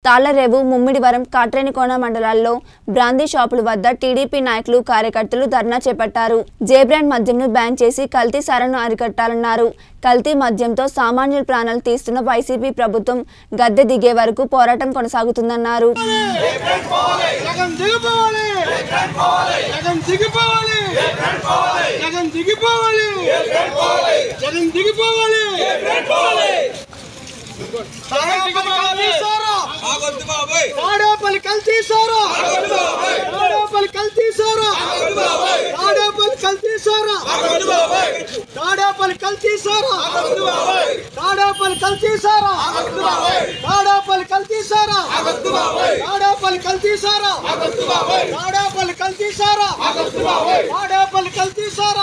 తాళ్లరేవు ముమ్మిడివరం కాట్రేనికోన మండలాల్లో బ్రాందీ షాపుల వద్ద టీడీపీ నాయకులు కార్యకర్తలు ధర్నా చేపట్టారు జేబ్రాండ్ మద్యంను బ్యాన్ చేసి కల్తీ సారను అరికట్టాలన్నారు కల్తీ మద్యంతో సామాన్యుల ప్రాణాలు తీస్తున్న వైసీపీ ప్రభుత్వం గద్దె దిగే వరకు పోరాటం కొనసాగుతుందన్నారు జగన్ దిగిపోవాలి జగన్ దిగిపోవాలి జగన్ దిగిపోవాలి జగన్ దిగిపోవాలి తాడేపల్లి కల్తీ సారా తాడేపల్లి కల్తీ సారా తాడేపల్లి కల్తీ సారా తాడేపల్లి కల్తీ సారా తాడేపల్లి కల్తీ సారా తాడేపల్లి కల్తీ సారా తాడేపల్లి కల్తీ సారా తాడేపల్లి కల్తీ సారా తాడేపల్లి కల్తీ సారా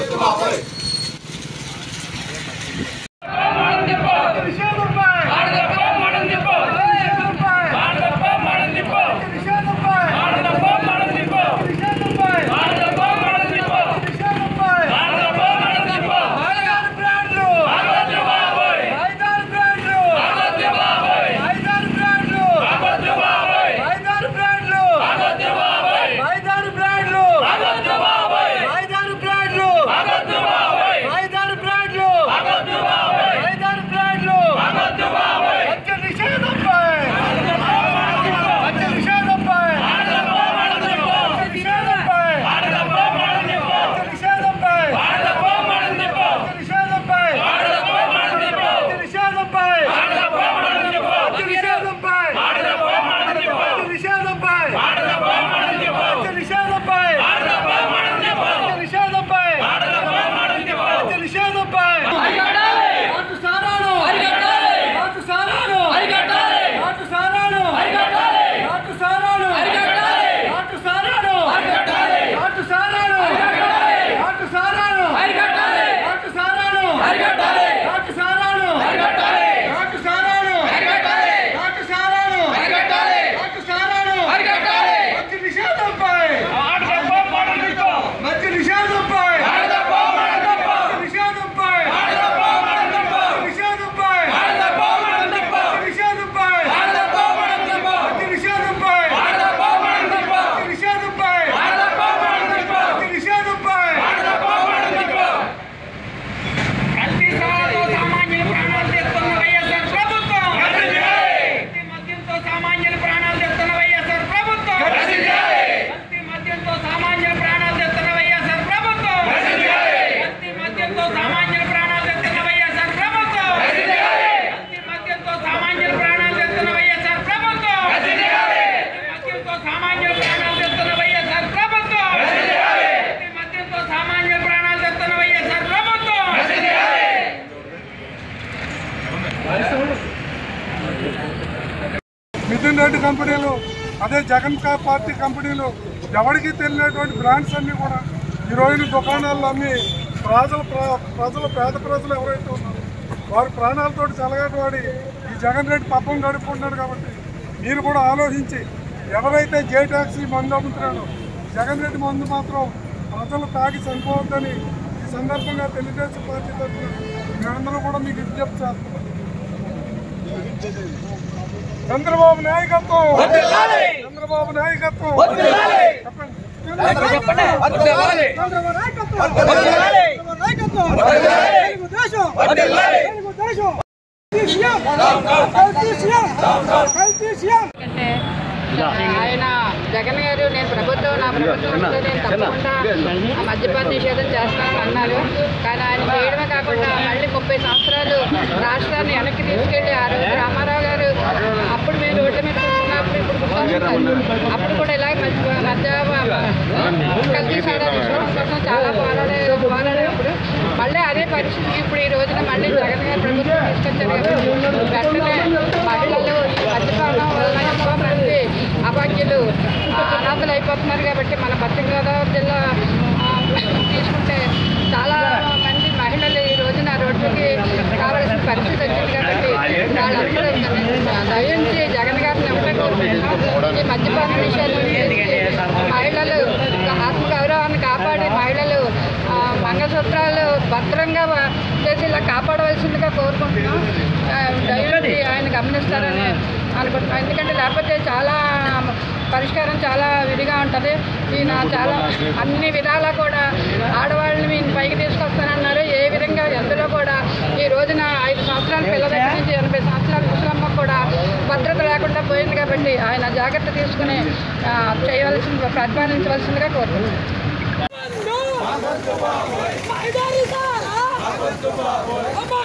మిథున్ రెడ్డి కంపెనీలు అదే జగన్ కా పార్టీ కంపెనీలు ఎవరికి తెలియనటువంటి బ్రాండ్స్ అన్నీ కూడా ఈ రోజున దుకాణాల్లో అమ్మి ప్రజలు ప్ర- ప్రజలు పేద ప్రజలు ఎవరైతే ఉన్నారో వారి ప్రాణాలతోటి చెలగటవాడి ఈ జగన్ రెడ్డి పబ్బం గడుపుకుంటున్నాడు కాబట్టి మీరు కూడా ఆలోచించి ఎవరైతే జే ట్యాక్సీ మందు అమ్ముతున్నాడో జగన్ రెడ్డి మందు మాత్రం ప్రజలు తాగి చనిపోవద్దని ఈ సందర్భంగా తెలుగుదేశం పార్టీ తరఫున మేమందరం కూడా మీకు విజ్ఞప్తి చేస్తున్నాం చంద్రబాబు నాయకత్వం చంద్రబాబు నాయకత్వం చెప్పండి చంద్రబాబు నాయకత్వం చంద్రబాబు నాయకత్వం తెలుగుదేశం తెలుగుదేశం సీఎం కల్తీ సీఎం కల్తీ సీఎం అంటే ఆయన జగన్ గారు నేను ప్రభుత్వం నా ప్రభుత్వం వస్తే నేను తప్పకుండా ఆ మద్యపాన నిషేధం చేస్తానని అన్నారు కానీ ఆయన చేయడమే కాకుండా మళ్ళీ ముప్పై సంవత్సరాలు రాష్ట్రాన్ని వెనక్కి తీసుకెళ్లి ఆ రోజు రామారావు గారు అప్పుడు మీరు రోడ్ల మీద కూర్చున్నప్పుడు ఇప్పుడు కూర్చుంటున్నారు అప్పుడు కూడా ఇలాగ మధ్య మధ్య కల్తీ సారా నిషేధం కోసం చాలా పోరాడే పోరాడేటప్పుడు మళ్ళీ అదే పరిస్థితి ఇప్పుడు ఈ రోజున మళ్ళీ జగన్ గారు ప్రభుత్వం తీసుకొచ్చారు కాబట్టి వెంటనే మహిళలు ఈ మద్యపానం వల్ల ఎంతో మంది అభాగ్యులు ఆ, అనాథలు అయిపోతున్నారు కాబట్టి మన పశ్చిమ గోదావరి జిల్లా ఆ, తీసుకుంటే చాలా మంది మహిళలు ఈ రోజున రోడ్డుకి కావాల్సిన పరిస్థితి వచ్చింది కాబట్టి వాళ్ళందరూ దయించి జగన్ గారిని ఒకటే కోరుకుంటున్నాం ఈ మద్యపాన నిషేధం చేసి మహిళలు ఆత్మగౌరవాన్ని కాపాడి మహిళలు ఆ, మంగళసూత్రాలు భద్రంగా చేసి ఇలా కాపాడవలసిందిగా కోరుకుంటున్నాం ఆ, దయచేసి ఆయన గమనిస్తారని అనుకుంటున్నాం ఎందుకంటే లేకపోతే చాలా పరిష్కారం చాలా విడిగా ఉంటుంది ఈయన చాలా అన్ని విధాలా కూడా ఆడవాళ్ళని ఈయన పైకి తీసుకొస్తానన్నారు ఏ విధంగా ఎందులో కూడా ఈ రోజున ఐదు సంవత్సరాల పిల్లల దగ్గర నుంచి ఎనభై సంవత్సరాల ముసలమ్మ కూడా భద్రత లేకుండా పోయింది కాబట్టి ఆయన జాగ్రత్త తీసుకుని ఆ, చేయవలసిన ప్రతిపాదించవలసిందిగా కోరుతున్నాను మైదారి సార్